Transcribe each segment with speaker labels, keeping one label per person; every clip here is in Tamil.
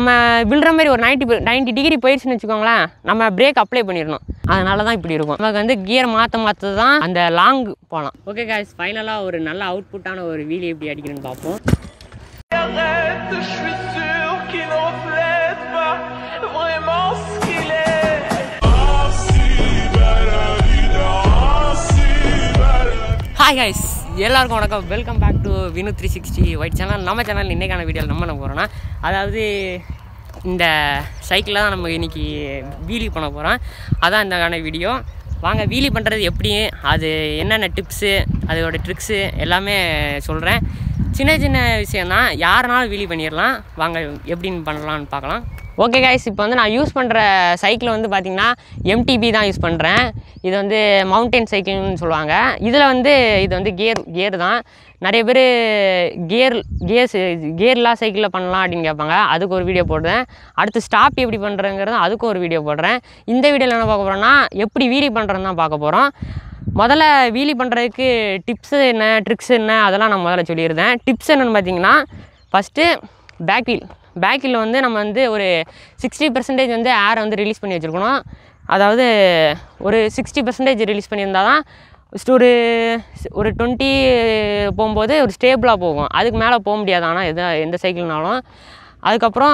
Speaker 1: நம்ம விழுற மாதிரி ஒரு நைன்ட்டி நைன்ட்டி டிகிரி போயிடுச்சுன்னு வச்சுக்கோங்களேன் நம்ம பிரேக் அப்ளை பண்ணிடணும் அதனால தான் இப்படி இருக்கும் நமக்கு வந்து கியர் மாற்ற மாற்ற தான் அந்த லாங் போகலாம் ஓகே காய்ஸ் ஃபைனலாக ஒரு நல்ல அவுட்புட்டான ஒரு வீலி எப்படி அடிக்கிறேன்னு பார்ப்போம்
Speaker 2: Arrête, je suis sûr qu'il ne reflète pas vraiment ce qu'il est.
Speaker 1: Hi guys எல்லாருக்கும் வணக்கம் welcome back to Vinu three sixty white channel நம்ம சேனல் இன்றைக்கான வீடியோவில் நம்ம என்ன போகிறோன்னா அதாவது இந்த சைக்கிளில் தான் நம்ம இன்றைக்கி வீலி பண்ண போகிறோம் அதான் இந்தக்கான வீடியோ வாங்க வீலி பண்ணுறது எப்படி அது என்னென்ன டிப்ஸு அதோட ட்ரிக்ஸு எல்லாமே சொல்கிறேன் சின்ன சின்ன விஷயந்தான் யாருனாலும் வீலி பண்ணிடலாம் வாங்க எப்படின்னு பண்ணலாம்னு பார்க்கலாம் ஓகே கைஸ் இப்போ வந்து நான் யூஸ் பண்ணுற சைக்கிள் வந்து பார்த்திங்கன்னா எம்டிபி தான் யூஸ் பண்ணுறேன் இது வந்து மவுண்டன் சைக்கிள்னு சொல்லுவாங்க இதில் வந்து இது வந்து கியர் கியர் தான் நிறைய பேர் கியர் கியர்ஸ் கியர்லாம் சைக்கிளில் பண்ணலாம் அப்படின்னு கேட்பாங்க அதுக்கு ஒரு வீடியோ போடுறேன் அடுத்து ஸ்டாப் எப்படி பண்ணுறேங்கிறது அதுக்கு ஒரு வீடியோ போடுறேன் இந்த வீடியோவில் என்ன பார்க்க போகிறோன்னா எப்படி வீலி பண்ணுறதுன்னு தான் பார்க்க போகிறோம் முதல்ல வீலி பண்ணுறதுக்கு டிப்ஸு என்ன ட்ரிக்ஸ் என்ன அதெல்லாம் நான் முதல்ல சொல்லியிருந்தேன் டிப்ஸ் என்னென்னு பார்த்தீங்கன்னா first back wheel back wheel வந்து நம்ம வந்து ஒரு சிக்ஸ்டி பர்சன்டேஜ் வந்து ஏரை வந்து ரிலீஸ் பண்ணி வச்சுருக்கணும் அதாவது ஒரு சிக்ஸ்டி பர்சன்டேஜ் ரிலீஸ் பண்ணியிருந்தால் தான் just ஒரு ஒரு டுவெண்ட்டி போகும்போது ஒரு ஸ்டேபிளாக போகும் அதுக்கு மேலே போக முடியாது ஆனால் எது எந்த சைக்கிள்னாலும் அதுக்கப்புறம்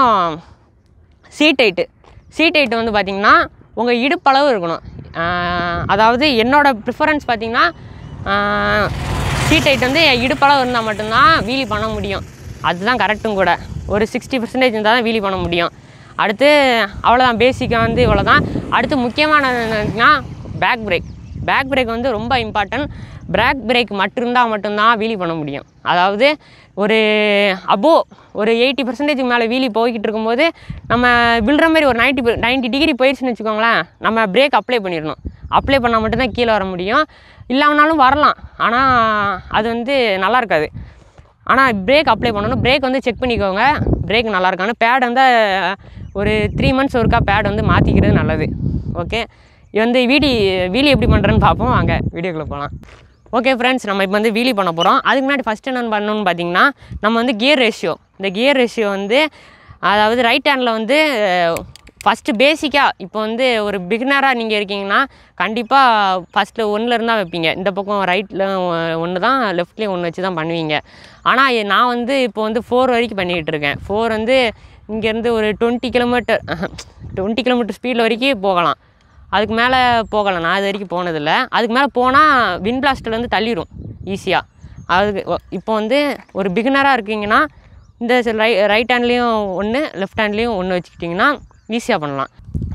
Speaker 1: சீட் ஹைட்டு சீட் ஹைட்டு வந்து பார்த்திங்கன்னா உங்கள் இடுப்பளவு இருக்கணும் ஆஹ் அதாவது என்னோடய ப்ரிஃபரன்ஸ் பார்த்திங்கன்னா சீட் ஹைட் வந்து என் இடுப்பளவு இருந்தால் மட்டும்தான் வீலி பண்ண முடியும் அதுதான் கரெக்டும் கூட ஒரு சிக்ஸ்டி பர்சன்டேஜ் இருந்தால் தான் வீலி பண்ண முடியும் அடுத்து அவ்வளோதான் பேசிக்காக வந்து இவ்வளோ தான் அடுத்து முக்கியமானது என்னன்னா பேக் பிரேக் பேக் பிரேக் வந்து ரொம்ப இம்பார்ட்டன்ட் பேக் பிரேக் மட்டும் இருந்தால் மட்டும்தான் வீலி பண்ண முடியும் அதாவது ஒரு அபோ ஒரு எயிட்டி பர்சன்டேஜ் மேலே வீலி போய்கிட்டு இருக்கும்போது நம்ம விழுற மாதிரி ஒரு நைன்ட்டி நைன்ட்டி டிகிரி போயிடுச்சுன்னு வச்சுக்கோங்களேன் நம்ம பிரேக் அப்ளை பண்ணிடணும் அப்ளை பண்ணால் மட்டும்தான் கீழே வர முடியும் இல்லாமனாலும் வரலாம் ஆனால் அது வந்து நல்லா இருக்காது ஆனால் பிரேக் அப்ளை பண்ணணும் பிரேக் வந்து செக் பண்ணிக்கோங்க பிரேக் நல்லா இருக்கான்னு பேட் வந்து ஒரு த்ரீ மந்த்ஸ் ஒருக்கா பேட் வந்து மாற்றிக்கிறது நல்லது ஓகே இது வந்து வீடி வீலி எப்படி பண்ணுறேன்னு பார்ப்போம் வாங்க வீடியோக்குள்ளே போகலாம் ஓகே ஃப்ரெண்ட்ஸ் நம்ம இப்போ வந்து வீலி பண்ண போகிறோம் அதுக்கு முன்னாடி ஃபஸ்ட்டு என்னென்னு பண்ணணும்னு பார்த்தீங்கன்னா நம்ம வந்து கியர் ரேஷியோ இந்த கியர் ரேஷியோ வந்து அதாவது ரைட் ஹேண்டில் வந்து ஃபஸ்ட்டு பேசிக்காக இப்போ வந்து ஒரு பிகினராக நீங்கள் இருக்கீங்கன்னா கண்டிப்பாக ஃபஸ்ட்டில் ஒன்றில் இருந்தால் வைப்பீங்க இந்த பக்கம் ரைட்டில் ஒன்று தான் லெஃப்ட்லேயும் ஒன்று வச்சு தான் பண்ணுவீங்க ஆனால் நான் வந்து இப்போ வந்து ஃபோர் வரைக்கும் பண்ணிகிட்டு இருக்கேன் ஃபோர் வந்து இங்கேருந்து ஒரு டுவெண்ட்டி கிலோமீட்டர் டுவெண்ட்டி கிலோமீட்டர் ஸ்பீடில் வரைக்கும் போகலாம் அதுக்கு மேலே போகலாம் நான் இது வரைக்கும் போனதில்லை அதுக்கு மேலே போனால் வின் பிளாஸ்ட்லேருந்து தள்ளிடும் ஈஸியாக அதுக்கு ஒ- இப்போ வந்து ஒரு பிகினராக இருக்கீங்கன்னா இந்த ரை ரைட் ஹேண்ட்லேயும் ஒன்று லெஃப்ட் ஹேண்ட்லேயும் ஒன்று வச்சுக்கிட்டிங்கன்னா ஈஸியாக பண்ணலாம்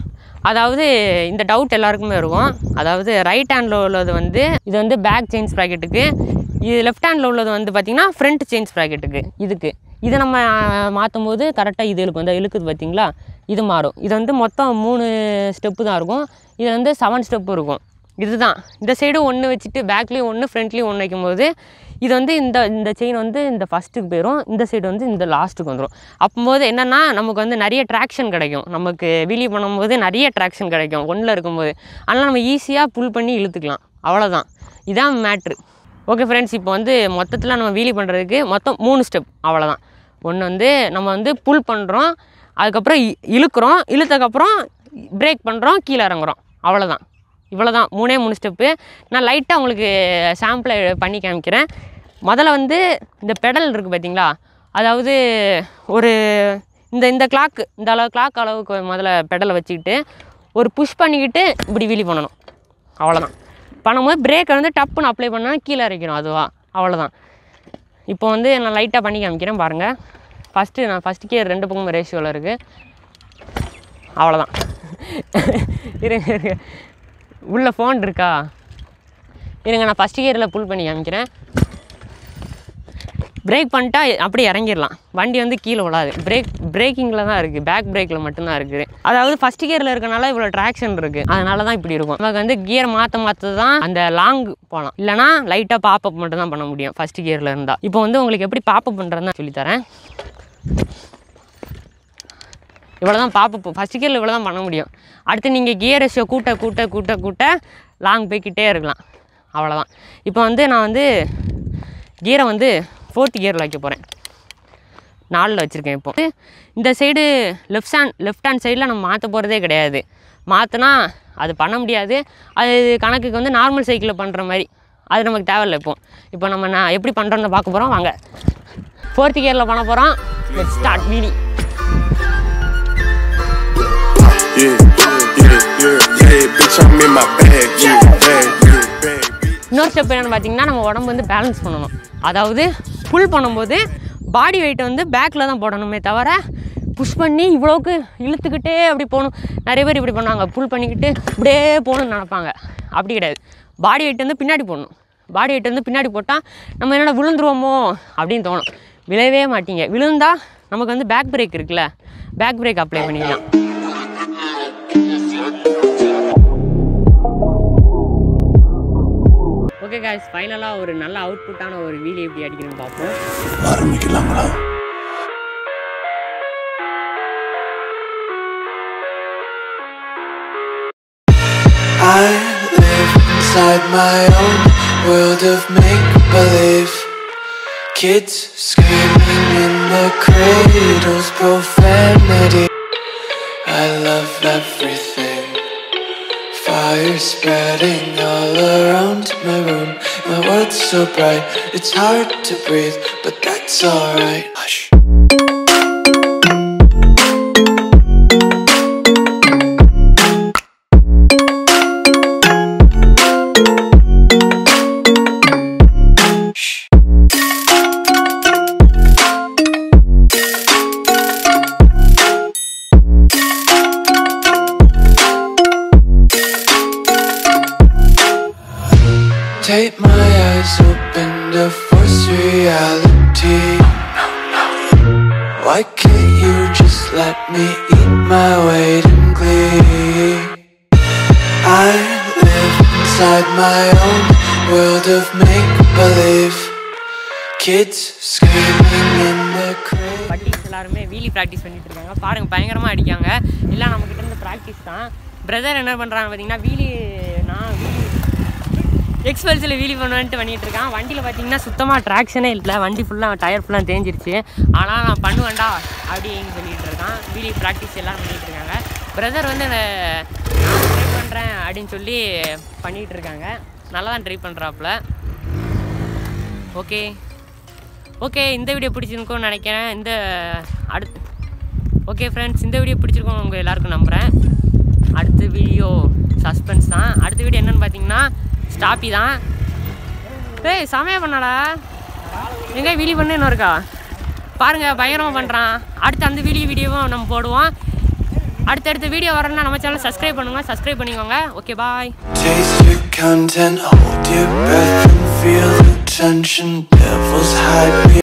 Speaker 1: அதாவது இந்த டவுட் எல்லாருக்குமே இருக்கும் அதாவது ரைட் ஹேண்டில் உள்ளது வந்து இது வந்து பேக் செயின்ஸ் ப்ராக்கெட்டுக்கு இது லெஃப்ட் ஹேண்டில் உள்ளது வந்து பார்த்திங்கன்னா ஃப்ரண்ட் செயின்ஸ் ப்ராக்கெட்டுக்கு இதுக்கு இதை நம்ம மாற்றும் போது கரெக்டாக இது இழுக்கும் இந்த இழுக்குது பார்த்தீங்களா இது மாறும் இது வந்து மொத்தம் மூணு ஸ்டெப்பு தான் இருக்கும் இது வந்து செவன் ஸ்டெப்பு இருக்கும் இதுதான் இந்த சைடும் ஒன்று வச்சுட்டு பேக்லேயும் ஒன்று ஃப்ரண்ட்லேயும் ஒன்று வைக்கும்போது இது வந்து இந்த இந்த செயின் வந்து இந்த ஃபஸ்ட்டுக்கு போயிடும் இந்த சைடு வந்து இந்த லாஸ்ட்டுக்கு வந்துடும் அப்போது என்னென்னா நமக்கு வந்து நிறைய ட்ராக்ஷன் கிடைக்கும் நமக்கு வீலி பண்ணும்போது நிறைய ட்ராக்ஷன் கிடைக்கும் ஒன்றில் இருக்கும்போது அதனால் நம்ம ஈஸியாக புல் பண்ணி இழுத்துக்கலாம் அவ்வளோதான் இதான் மேட்ரு ஓகே ஃப்ரெண்ட்ஸ் இப்போ வந்து மொத்தத்தில் நம்ம வீலி பண்ணுறதுக்கு மொத்தம் மூணு ஸ்டெப் அவ்வளோதான் ஒன்று வந்து நம்ம வந்து புல் பண்ணுறோம் அதுக்கப்புறம் இ- இழுக்கிறோம் இழுத்ததுக்கப்புறம் பிரேக் பண்ணுறோம் கீழே இறங்குறோம் அவ்வளோதான் இவ்வளோ தான் மூணே மூணு ஸ்டெப்பு நான் லைட்டாக உங்களுக்கு சாம்பிளை பண்ணி காமிக்கிறேன் முதல்ல வந்து இந்த பெடல் இருக்குது பார்த்தீங்களா அதாவது ஒரு இந்த இந்த கிளாக்கு இந்த அளவு கிளாக் அளவுக்கு முதல்ல பெடலை வச்சுக்கிட்டு ஒரு புஷ் பண்ணிக்கிட்டு இப்படி வீலி பண்ணணும் அவ்வளோதான் பண்ணும்போது பிரேக்கை வந்து டப்புன்னு அப்ளை பண்ணால் கீழே இறக்கிடும் அதுவா அவ்வளோதான் இப்போ வந்து நான் லைட்டாக பண்ணி காமிக்கிறேன் பாருங்கள் ஃபஸ்ட்டு நான் ஃபஸ்ட் கியர் ரெண்டு பக்கமும் ரேஷியோவில் இருக்குது அவ்வளோதான் இருங்க இருங்க உள்ள ஃபோன் இருக்கா இருங்க நான் ஃபஸ்ட் கியரில் புல் பண்ணி காமிக்கிறேன் பிரேக் பண்ணிட்டா அப்படியே இறங்கிடலாம் வண்டி வந்து கீழே விழாது பிரேக் பிரேக்கிங்கில் தான் இருக்குது பேக் பிரேக்கில் மட்டும்தான் இருக்குது அதாவது ஃபஸ்ட் கியரில் இருக்கனால இவ்வளோ ட்ராக்ஷன் இருக்குது அதனால தான் இப்படி இருக்கும் நமக்கு வந்து கியர் மாற்ற மாற்ற தான் அந்த லாங் போகலாம் இல்லைனா லைட்டாக பாப்பப் மட்டும் தான் பண்ண முடியும் ஃபஸ்ட் கியரில் இருந்தால் இப்போ வந்து உங்களுக்கு எப்படி பாப்பப் பண்ணுறதுன்னு சொல்லித்தரேன் இவ்வளோ தான் பாப்பப் ஃபஸ்ட் கியரில் இவ்வளோ தான் பண்ண முடியும் அடுத்து நீங்கள் கியர் ரேஷியோ கூட்ட கூட்ட கூட்ட கூட்ட லாங் போய்க்கிட்டே இருக்கலாம் அவ்வளோதான் இப்போ வந்து நான் வந்து கியரை வந்து ஃபோர்த் கியரில் வைக்க போகிறேன் நாலில் வச்சுருக்கேன் இப்போ இந்த side left hand left hand சைடில் நம்ம மாற்ற போகிறதே கிடையாது மாற்றினா அது பண்ண முடியாது அது கணக்குக்கு வந்து நார்மல் சைக்கிளில் பண்ணுற மாதிரி அது நமக்கு தேவையில்லை இப்போ இப்போ நம்ம நான் எப்படி பண்ணுறோன்னு பார்க்க போகிறோம் வாங்க ஃபோர்த்து கியரில் பண்ண போகிறோம் start wheelie
Speaker 3: Yeah, yeah, yeah, yeah, bitch, I'm in my bag, yeah, bag, yeah, bag, bitch.
Speaker 1: இன்னொரு ஸ்டெப் என்னென்னு பார்த்தீங்கன்னா நம்ம உடம்பு வந்து பேலன்ஸ் பண்ணணும் அதாவது புல் பண்ணும்போது பாடி வெயிட்டை வந்து பேக்கில் தான் போடணுமே தவிர புஷ் பண்ணி இவ்வளோக்கு இழுத்துக்கிட்டே அப்படி போகணும் நிறைய பேர் இப்படி பண்ணுவாங்க புல் பண்ணிக்கிட்டு இப்படியே போகணும்னு நினைப்பாங்க அப்படி கிடையாது பாடி வெயிட் வந்து பின்னாடி போடணும் பாடி வெயிட் வந்து பின்னாடி போட்டால் நம்ம என்னடா விழுந்துருவோமோ அப்படின்னு தோணும் விழவே மாட்டீங்க விழுந்தா நமக்கு வந்து பேக் பிரேக் இருக்குல்ல பேக் பிரேக் அப்ளை பண்ணிக்கலாம் ஓகே guys ஃபைனலாக ஒரு நல்ல அவுட்புட்டான ஒரு வீடியோ எப்படி அடிக்கணும்னு பார்ப்போம்
Speaker 3: ஆரம்பிக்கலாங்களா
Speaker 4: I live inside my own world of make believe. Kids screaming in the cradles, profanity. I love everything. Fire spreading all around my room. My world's so bright, it's hard to breathe, but that's alright. Hush. Shh. Take my eyes open to force reality. Why can't you just let me eat my weight in glee? I live inside my own world of make believe. Kids screaming in the crate.
Speaker 1: Buddies எல்லாருமே வீலி ப்ராக்டிஸ் பண்ணிட்டு இருக்காங்க பாருங்க பயங்கரமாக அடிக்காங்க எல்லாம் நம்ம கிட்ட இருந்து ப்ராக்டிஸ் தான் பிரதர் என்ன பண்ணுறாங்க பார்த்தீங்கன்னா வீலி நான் வீலி எக்ஸ்பெல்ஸில் வீலி பண்ணுவேன்ட்டு பண்ணிட்டு இருக்கான் வண்டியில் பார்த்தீங்கன்னா சுத்தமாக ட்ராக்ஷனே இல்லை வண்டி ஃபுல்லாக டயர் ஃபுல்லாக தேஞ்சிருச்சு ஆனால் நான் பண்ணுவேன்டா அப்படின்னு சொல்லிட்டு இருக்கான் வீலி ப்ராக்டிஸ் எல்லாம் பண்ணிட்டு இருக்காங்க பிரதர் வந்து நான் ட்ரை பண்ணுறேன் அப்படின்னு சொல்லி பண்ணிகிட்டு இருக்காங்க நல்லா தான் ட்ரை பண்ணுறாப்புல ஓகே ஓகே இந்த வீடியோ பிடிச்சிருக்கும்னு நினைக்கிறேன் இந்த அடுத்து ஓகே ஃப்ரெண்ட்ஸ் இந்த வீடியோ பிடிச்சிருக்கோம் உங்கள் எல்லாருக்கும் நம்புகிறேன் அடுத்த வீடியோ சஸ்பென்ஸ் தான் அடுத்த வீடியோ என்னன்னு பார்த்தீங்கன்னா ஸ்டாப்பி தான் டேய் சமய பண்ணாடா எங்கே வீலி பண்ணு இன்னும் இருக்கா பாருங்கள் பயங்கரமாக பண்ணுறான் அடுத்து அந்த வீடியோ வீடியோவும் நம்ம போடுவோம் அடுத்தடுத்த வீடியோ வரணும்னா நம்ம சேனல் சப்ஸ்கிரைப் பண்ணுங்கள் சப்ஸ்கிரைப் பண்ணிக்கோங்க okay bye
Speaker 4: Taste your content, hold your breath and feel the tension. Devils hide